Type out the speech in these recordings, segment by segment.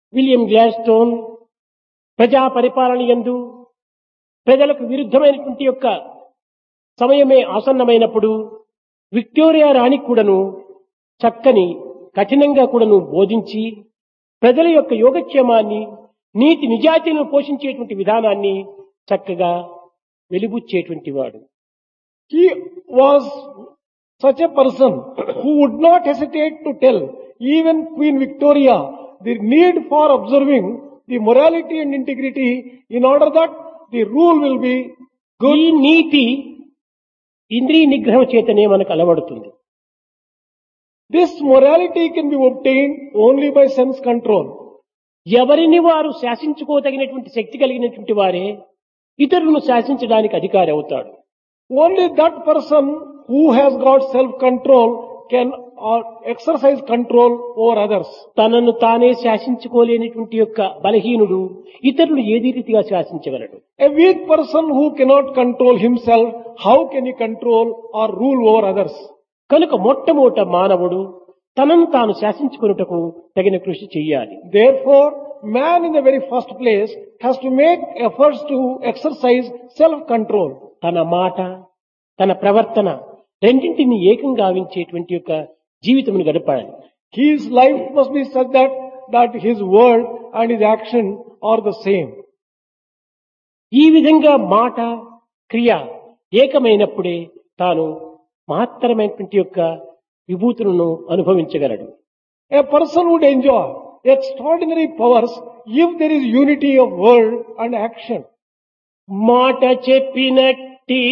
William గ్లాస్టోన్ ప్రజా పరిపాలన యందు ప్రజలకు విరుద్ధమైనటువంటి యొక్క సమయమే ఆసన్నమైనప్పుడు విక్టోరియా రాణి కూడాను చక్కని కఠినంగా కూడాను బోధించి ప్రజల యొక్క యోగక్షేమాన్ని నీతి నిజాయితీలను పోషించేటువంటి విధానాన్ని చక్కగా వెలిబుచ్చేటువంటి వాడు He was such a person who would not hesitate to tell even Queen Victoria the need for observing the morality and integrity in order that the rule will be ఈ నీతి ఇంద్రియ నిగ్రహం చేతనే మనకు అలవడుతుంది This morality can be obtained only by sense control. ఎవరిని వారు శాసించుకోదగినటువంటి శక్తి కలిగినటువంటి వారే ఇతరులను శాసించడానికి అధికారి అవుతాడు Only that person who has got self-control can uh, exercise control over others. తనను తానే శాసించుకోలేనటువంటి యొక్క బలహీనుడు ఇతరులు ఏది రీతిగా శాసించగలడు A weak person who cannot control himself, how can he control or rule over others? కనుక మొట్టమొదట మానవుడు తనను తాను శాసించుకున్నటకు తగిన కృషి చెయ్యాలి Therefore, man in the very first place has to make efforts to exercise self-control. తన మాట తన ప్రవర్తన రెండింటిని ఏకం గావించేటువంటి యొక్క జీవితమును గడపాలి His life must be such that, that his word and his action are the same. ఈ విధంగా మాట క్రియ ఏకమైనప్పుడే తాను మహత్తరమైనటువంటి యొక్క విభూతులను అనుభవించగలడు A person would enjoy extraordinary powers if there is unity of word and action. మాట చెప్పినట్టి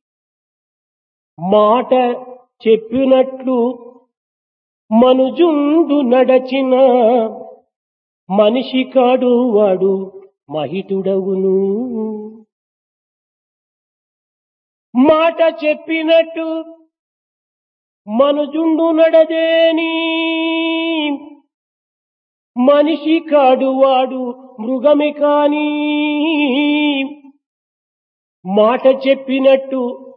మాట చెప్పినట్లు మనుజుండు నడచిన మనిషి కాడు వాడు మహితుడవును మాట చెప్పినట్టు మనుజుండు నడదేని మనిషి కాడు వాడు మృగమే కాని మాట చెప్పినట్టు